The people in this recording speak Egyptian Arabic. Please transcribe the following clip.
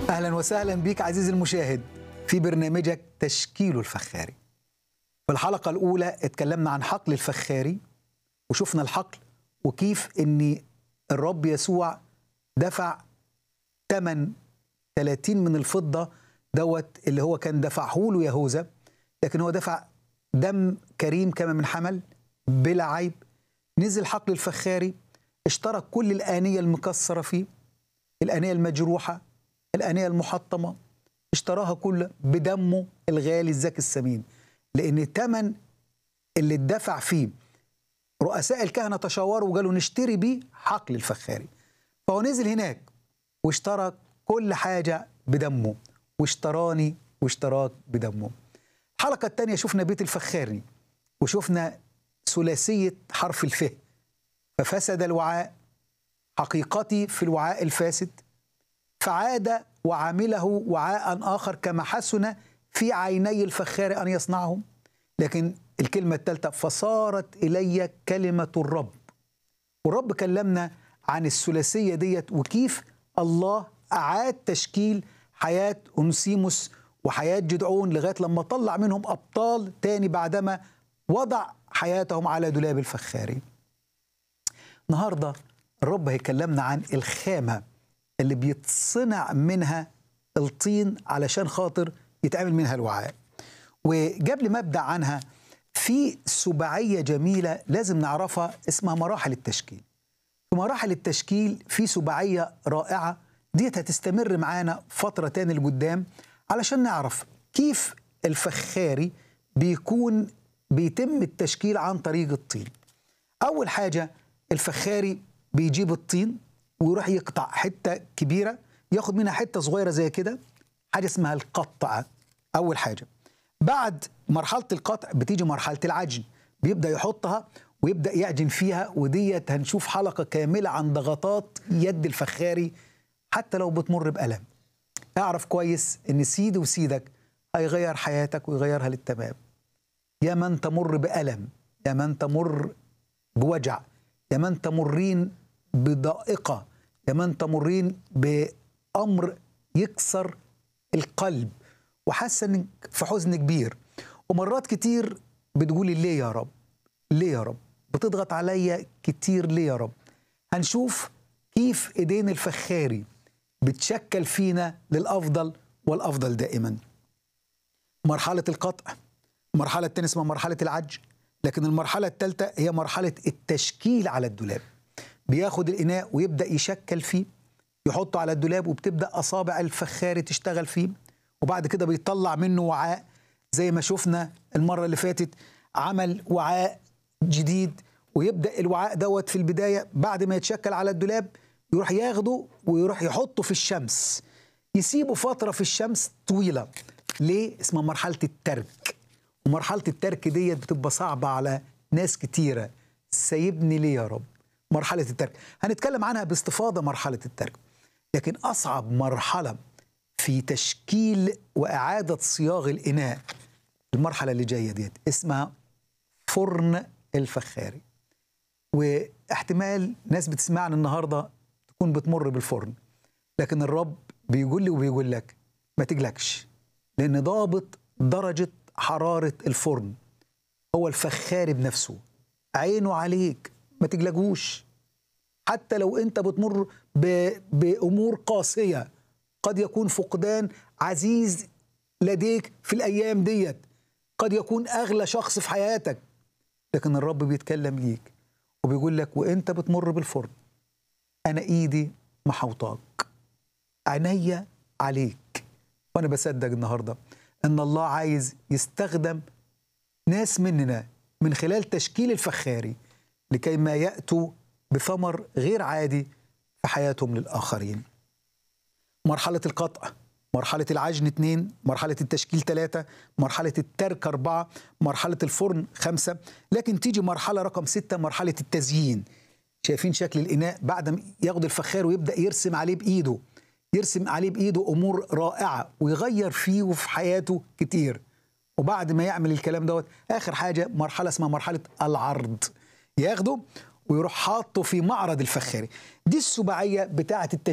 اهلا وسهلا بك عزيزي المشاهد في برنامجك تشكيل الفخاري. في الحلقه الاولى اتكلمنا عن حقل الفخاري وشفنا الحقل وكيف ان الرب يسوع دفع ثمن 30 من الفضه دوت اللي هو كان دفعه له يهوذا لكن هو دفع دم كريم كما من حمل بلا عيب نزل حقل الفخاري اشترى كل الآنية المكسرة فيه الآنية المجروحة الآنية المحطمة اشتراها كلها بدمه الغالي الزكي الثمين لأن الثمن اللي اتدفع فيه رؤساء الكهنة تشاوروا وقالوا نشتري بيه حقل الفخاري فهو نزل هناك واشترى كل حاجة بدمه واشتراني واشتراك بدمه الحلقة الثانية شفنا بيت الفخاري وشفنا ثلاثية حرف الف ففسد الوعاء حقيقتي في الوعاء الفاسد فعاد وعمله وعاء آخر كما حسن في عيني الفخار أن يصنعه لكن الكلمة الثالثة فصارت إلي كلمة الرب والرب كلمنا عن الثلاثية ديت وكيف الله أعاد تشكيل حياة أنسيموس وحياة جدعون لغاية لما طلع منهم أبطال تاني بعدما وضع حياتهم على دولاب الفخاري النهاردة الرب هيكلمنا عن الخامة اللي بيتصنع منها الطين علشان خاطر يتعمل منها الوعاء وقبل ما ابدا عنها في سباعيه جميله لازم نعرفها اسمها مراحل التشكيل في مراحل التشكيل في سباعيه رائعه ديت هتستمر معانا فتره تاني لقدام علشان نعرف كيف الفخاري بيكون بيتم التشكيل عن طريق الطين اول حاجه الفخاري بيجيب الطين ويروح يقطع حته كبيره ياخد منها حته صغيره زي كده حاجه اسمها القطع اول حاجه بعد مرحله القطع بتيجي مرحله العجن بيبدا يحطها ويبدا يعجن فيها وديت هنشوف حلقه كامله عن ضغطات يد الفخاري حتى لو بتمر بالم اعرف كويس ان سيدي وسيدك هيغير حياتك ويغيرها للتمام يا من تمر بالم يا من تمر بوجع يا من تمرين بضائقه يا من تمرين بامر يكسر القلب وحاسه انك في حزن كبير ومرات كتير بتقولي ليه يا رب ليه يا رب بتضغط عليا كتير ليه يا رب هنشوف كيف ايدين الفخاري بتشكل فينا للافضل والافضل دائما مرحله القطع المرحله الثانيه اسمها مرحله العج لكن المرحله الثالثه هي مرحله التشكيل على الدولاب بياخد الاناء ويبدا يشكل فيه يحطه على الدولاب وبتبدا اصابع الفخاري تشتغل فيه وبعد كده بيطلع منه وعاء زي ما شفنا المره اللي فاتت عمل وعاء جديد ويبدا الوعاء دوت في البدايه بعد ما يتشكل على الدولاب يروح ياخده ويروح يحطه في الشمس يسيبه فتره في الشمس طويله ليه اسمها مرحله الترك ومرحله الترك ديت بتبقى صعبه على ناس كتيره سايبني ليه يا رب مرحله الترك هنتكلم عنها باستفاضه مرحله الترك لكن اصعب مرحله في تشكيل واعاده صياغ الاناء المرحله اللي جايه ديت اسمها فرن الفخاري واحتمال ناس بتسمعنا النهارده تكون بتمر بالفرن لكن الرب بيقول لي وبيقول لك ما تقلقش لان ضابط درجه حراره الفرن هو الفخاري بنفسه عينه عليك ما تقلقوش حتى لو انت بتمر بامور قاسيه قد يكون فقدان عزيز لديك في الايام ديت قد يكون اغلى شخص في حياتك لكن الرب بيتكلم ليك وبيقول لك وانت بتمر بالفرن انا ايدي محوطاك عينيا عليك وانا بصدق النهارده ان الله عايز يستخدم ناس مننا من خلال تشكيل الفخاري لكي ما ياتوا بثمر غير عادي في حياتهم للاخرين مرحله القطع مرحلة العجن اثنين مرحلة التشكيل ثلاثة مرحلة الترك أربعة مرحلة الفرن خمسة لكن تيجي مرحلة رقم ستة مرحلة التزيين شايفين شكل الإناء بعد ما ياخد الفخار ويبدأ يرسم عليه بإيده يرسم عليه بإيده أمور رائعة ويغير فيه وفي حياته كتير وبعد ما يعمل الكلام دوت آخر حاجة مرحلة اسمها مرحلة العرض ياخده ويروح حاطه في معرض الفخاري دي السباعية بتاعة